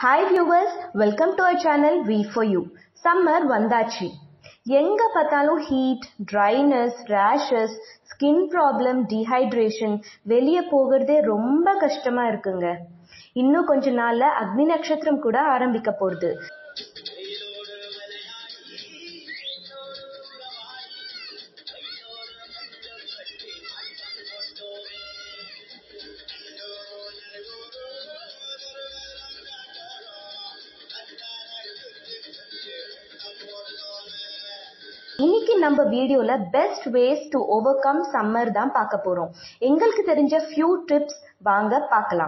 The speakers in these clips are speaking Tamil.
Hi viewers welcome to our channel we for you summer வந்தாச்சு எங்க பார்த்தாலும் heat dryness rashes skin problem dehydration வெளியே போகிறதே ரொம்ப கஷ்டமா இருக்குங்க இன்னும் கொஞ்ச நாள்ல அக்னி நட்சத்திரம் கூட ஆரம்பிக்க போகுது இன்னைக்கு நம்ம வீடியோல best ways to overcome summer தான் பார்க்க போறோம் எங்களுக்கு தெரிஞ்ச ஃபியூ டிப்ஸ் வாங்க பார்க்கலாம்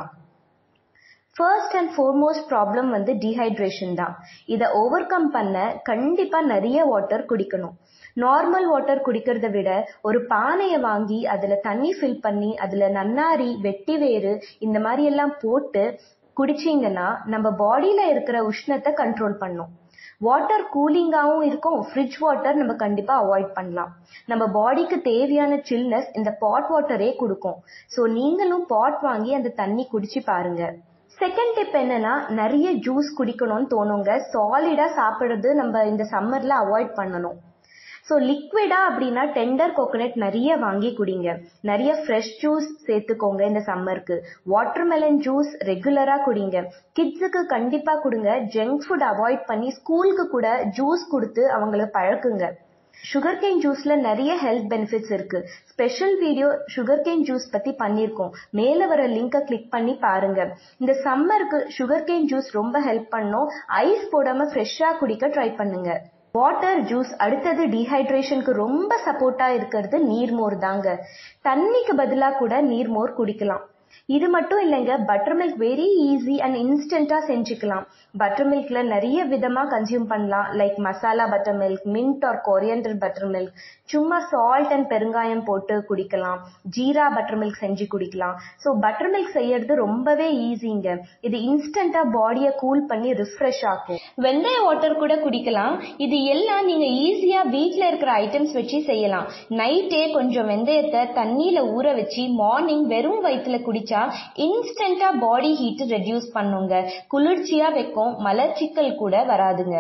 ஃபர்ஸ்ட் அண்ட் ஃபோர்மோஸ்ட் ப்ராப்ளம் வந்து டீஹைட்ரேஷன் தான் இதை ஓவர் கம் பண்ண கண்டிப்பா நிறைய வாட்டர் குடிக்கணும் நார்மல் வாட்டர் குடிக்கிறத விட ஒரு பானையை வாங்கி அதுல தண்ணி ஃபில் பண்ணி அதுல நன்னாரி வெட்டி வேறு இந்த மாதிரி எல்லாம் போட்டு குடிச்சீங்கன்னா நம்ம பாடியில இருக்கிற உஷ்ணத்தை கண்ட்ரோல் பண்ணும் வாட்டர் கூலிங்காகவும் இருக்கும் ஃப்ரிட்ஜ் வாட்டர் நம்ம கண்டிப்பா அவாய்ட் பண்ணலாம் நம்ம பாடிக்கு தேவையான சில்னஸ் இந்த பாட் வாட்டரே கொடுக்கும் ஸோ நீங்களும் பாட் வாங்கி அந்த தண்ணி குடிச்சு பாருங்க செகண்ட் டிப் என்னன்னா நிறைய ஜூஸ் குடிக்கணும்னு தோணுங்க சாலிடா சாப்பிடுறது நம்ம இந்த சம்மர்ல அவாய்ட் பண்ணணும் ஸோ லிக்விடா அப்படின்னா டெண்டர் கோகோனட் நிறைய வாங்கி குடிங்க நிறைய ஃப்ரெஷ் ஜூஸ் சேர்த்துக்கோங்க இந்த சம்மருக்கு வாட்டர்மெலன் ஜூஸ் ரெகுலரா குடிங்க கிட்ஸுக்கு கண்டிப்பா கொடுங்க ஜங்க் ஃபுட் அவாய்ட் பண்ணி ஸ்கூலுக்கு கூட ஜூஸ் கொடுத்து அவங்கள பழக்குங்க சுகர் கேன் ஜூஸ்ல நிறைய ஹெல்த் பெனிஃபிட்ஸ் இருக்கு special video sugarcane juice பத்தி பண்ணிருக்கோம் மேல வர லிங்கை கிளிக் பண்ணி பாருங்க இந்த சம்மருக்கு சுகர் கேன் ஜூஸ் ரொம்ப ஹெல்ப் பண்ணும் ஐஸ் போடாம ஃப்ரெஷ்ஷா குடிக்க ட்ரை பண்ணுங்க வாட்டர் ஜூஸ் அடுத்தது டீஹைட்ரேஷனுக்கு ரொம்ப சப்போர்ட்டா இருக்கிறது நீர்மோர் தாங்க தண்ணிக்கு பதிலா கூட நீர்மோர் குடிக்கலாம் இது மட்டும் இல்லைங்க buttermilk very easy and இன்ஸ்டன்டா செஞ்சுக்கலாம் பட்டர் மில்க்ல நிறைய விதமா கன்சியூம் பண்ணலாம் like masala buttermilk mint or coriander buttermilk சும்மா சால்ட் அண்ட் பெருங்காயம் போட்டு குடிக்கலாம் ஜீரா பட்டர் மில்க் செஞ்சு குடிக்கலாம் ஸோ பட்டர் மில்க் செய்யறது ரொம்பவே ஈஸிங்க இது இன்ஸ்டன்டா பாடியை கூல் பண்ணி ரிஃப்ரெஷ் ஆக்கும் வெந்தய வாட்டர் கூட குடிக்கலாம் இது எல்லாம் நீங்க ஈஸியா வீட்ல இருக்கிற ஐட்டம்ஸ் வச்சு செய்யலாம் நைட்டே கொஞ்சம் வெந்தயத்தை தண்ணியில ஊற வச்சு மார்னிங் வெறும் வயிற்றுல குடிச்சா இன்ஸ்டன்டா பாடி ஹீட் ரெடியூஸ் பண்ணுங்க குளிர்ச்சியா வைக்கும் மலர்ச்சிக்கல் கூட வராதுங்க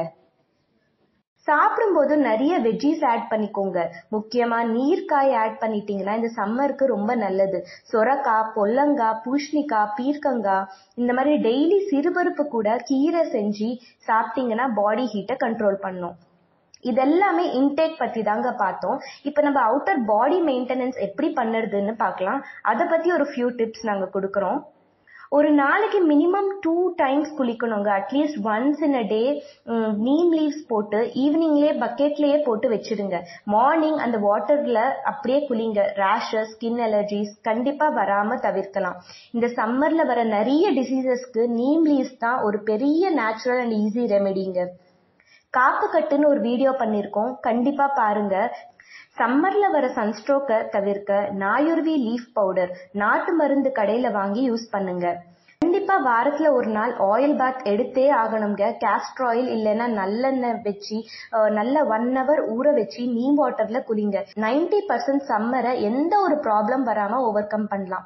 சாப்பிடும்போது நிறைய வெஜ்ஜீஸ் ஆட் பண்ணிக்கோங்க முக்கியமா நீர்க்காய் ஆட் பண்ணிட்டீங்கன்னா இந்த சம்மருக்கு ரொம்ப நல்லது சொரக்காய் பொல்லங்காய் பூஷ்ணிக்காய் பீர்க்கங்காய் இந்த மாதிரி டெய்லி சிறுபருப்பு கூட கீரை செஞ்சு சாப்பிட்டீங்கன்னா பாடி ஹீட்டை கண்ட்ரோல் பண்ணும் இதெல்லாமே இன்டேக் பத்தி தாங்க பார்த்தோம் இப்போ நம்ம அவுட்டர் பாடி மெயின்டெனன்ஸ் எப்படி பண்ணுறதுன்னு பார்க்கலாம் அதை பத்தி ஒரு ஃபியூ டிப்ஸ் நாங்கள் கொடுக்குறோம் ஒரு நாளைக்கு மினிமம் டூ டைம்ஸ் குளிக்கணுங்க at least once in a day neem leaves போட்டு ஈவினிங்லேயே பக்கெட்லேயே போட்டு வச்சிடுங்க மார்னிங் அந்த வாட்டரில் அப்படியே குளிங்க ரேஷஸ் ஸ்கின் அலர்ஜிஸ் கண்டிப்பாக வராமல் தவிர்க்கலாம் இந்த சம்மரில் வர நிறைய டிசீசஸ்க்கு நீம் லீவ்ஸ் தான் ஒரு பெரிய நேச்சுரல் அண்ட் ஈஸி ரெமெடிங்க காப்பு கட்டுன்னு ஒரு வீடியோ பண்ணியிருக்கோம் கண்டிப்பா பாருங்க சம்மர்ல வர சன்ஸ்ட்ரோக்கை தவிர்க்க நாயுருவி லீஃப் பவுடர் நாட்டு மருந்து கடையில வாங்கி யூஸ் பண்ணுங்க கண்டிப்பா வாரத்துல ஒரு நாள் ஆயில் பாத் எடுத்தே ஆகணுங்க கேஸ்டர் ஆயில் இல்லைன்னா நல்லெண்ணெய் வச்சு நல்ல ஒன் ஹவர் ஊற வச்சு நீம் வாட்டர்ல குளிங்க நைன்டி பர்சன்ட் சம்மரை எந்த ஒரு ப்ராப்ளம் வராம ஓவர் கம் பண்ணலாம்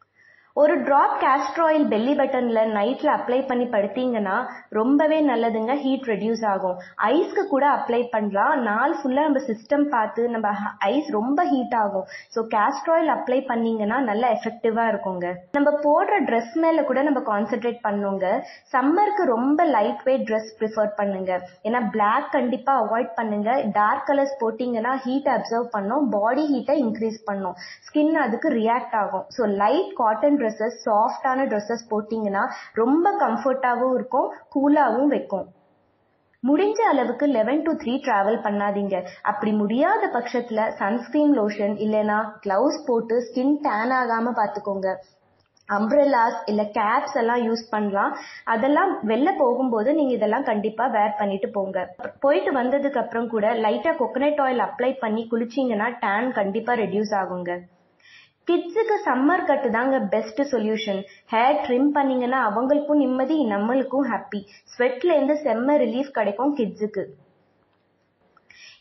ஒரு ட்ராப் கேஸ்டர் ஆயில் பெல்லி பட்டன்ல நைட்ல அப்ளை பண்ணி படுத்தீங்கன்னா ரொம்பவே நல்லதுங்க ஹீட் ரெடியூஸ் ஆகும் ஐஸ்க்கு கூட அப்ளை பண்ணலாம் நாள் ஃபுல்லா நம்ம சிஸ்டம் பார்த்து நம்ம ஐஸ் ரொம்ப ஹீட் ஆகும் ஸோ கேஸ்டர் ஆயில் அப்ளை பண்ணீங்கன்னா நல்லா எஃபெக்டிவா இருக்குங்க நம்ம போடுற ட்ரெஸ் மேல கூட நம்ம கான்சென்ட்ரேட் பண்ணுங்க சம்மருக்கு ரொம்ப லைட் வெயிட் ட்ரெஸ் ப்ரிஃபர் பண்ணுங்க ஏன்னா பிளாக் கண்டிப்பா அவாய்ட் பண்ணுங்க டார்க் கலர்ஸ் போட்டீங்கன்னா ஹீட் அப்சர்வ் பண்ணும் பாடி ஹீட்டை இன்க்ரீஸ் பண்ணும் ஸ்கின் அதுக்கு ரியாக்ட் ஆகும் ஸோ லைட் காட்டன் ட்ரெஸ்ஸஸ் சாஃப்டான ட்ரெஸ்ஸஸ் போட்டிங்கன்னா ரொம்ப கம்ஃபர்ட்டாகவும் இருக்கும் கூலாகவும் வைக்கும் முடிஞ்ச அளவுக்கு லெவன் டு த்ரீ ட்ராவல் பண்ணாதீங்க அப்படி முடியாத பட்சத்தில் சன்ஸ்கிரீன் லோஷன் இல்லைன்னா க்ளவுஸ் போட்டு ஸ்கின் டேன் ஆகாமல் பார்த்துக்கோங்க அம்ப்ரெல்லாஸ் இல்லை கேப்ஸ் எல்லாம் யூஸ் பண்ணலாம் அதெல்லாம் வெளில போகும்போது நீங்கள் இதெல்லாம் கண்டிப்பாக வேர் பண்ணிட்டு போங்க போயிட்டு வந்ததுக்கு அப்புறம் கூட லைட்டாக கொக்கனட் ஆயில் அப்ளை பண்ணி குளிச்சிங்கன்னா டேன் கண்டிப்பாக ரெடியூஸ் ஆகுங்க கிட்ஸுக்கு சம்மர் கட்டு தாங்க பெஸ்ட் சொல்யூஷன் ஹேர் ட்ரிம் பண்ணீங்கன்னா அவங்களுக்கும் நிம்மதி நம்மளுக்கும் ஹாப்பி ஸ்வெட்ல இருந்து செம்ம ரிலீஃப் கிடைக்கும் கிட்ஸுக்கு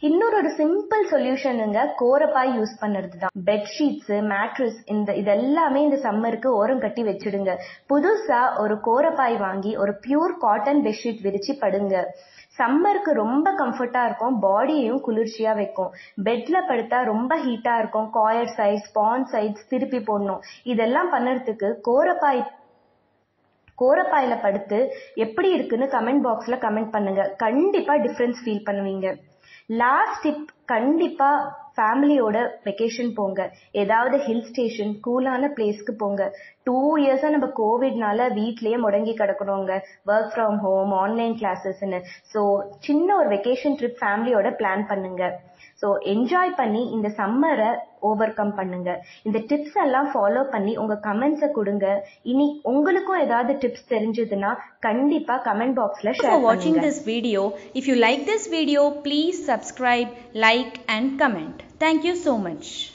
இன்னொரு ஒரு சிம்பிள் சொல்யூஷனுங்க கோரப்பாய் யூஸ் பண்ணுறது தான் பெட்ஷீட்ஸு மேட்ரஸ் இந்த இதெல்லாமே இந்த சம்மருக்கு ஓரம் கட்டி வச்சிடுங்க புதுசா ஒரு கோரப்பாய் வாங்கி ஒரு பியூர் காட்டன் பெட்ஷீட் விரிச்சு படுங்க சம்மருக்கு ரொம்ப கம்ஃபர்ட்டா இருக்கும் பாடியையும் குளிர்ச்சியா வைக்கும் பெட்ல படுத்தா ரொம்ப ஹீட்டா இருக்கும் காயர் சைட்ஸ் பான் சைட்ஸ் திருப்பி போடணும் இதெல்லாம் பண்ணறதுக்கு கோரப்பாய் கோரப்பாயில படுத்து எப்படி இருக்குன்னு கமெண்ட் பாக்ஸ்ல கமெண்ட் பண்ணுங்க கண்டிப்பா டிஃபரன்ஸ் ஃபீல் பண்ணுவீங்க லாஸ்ட் டிப் கண்டிப்பா ஃபேமிலியோட வெக்கேஷன் போங்க ஏதாவது ஹில் ஸ்டேஷன் கூலான பிளேஸ்க்கு போங்க டூ இயர்ஸா நம்ம கோவிட்னால வீட்லயே முடங்கி கிடக்கணுங்க ஒர்க் ஃப்ரம் ஹோம் ஆன்லைன் கிளாஸஸ்ன்னு ஸோ சின்ன ஒரு வெக்கேஷன் ட்ரிப் ஃபேமிலியோட பிளான் பண்ணுங்க ஸோ என்ஜாய் பண்ணி இந்த சம்மரை ஓவர் கம் பண்ணுங்க இந்த டிப்ஸ் எல்லாம் ஃபாலோ பண்ணி உங்க கமெண்ட்ஸை கொடுங்க இனி உங்களுக்கும் ஏதாவது டிப்ஸ் தெரிஞ்சதுன்னா கண்டிப்பா கமெண்ட் பாக்ஸ்ல for ஷேர் watching பண்ணுங்க this video. If you like this video, please subscribe, like and comment. Thank you so much.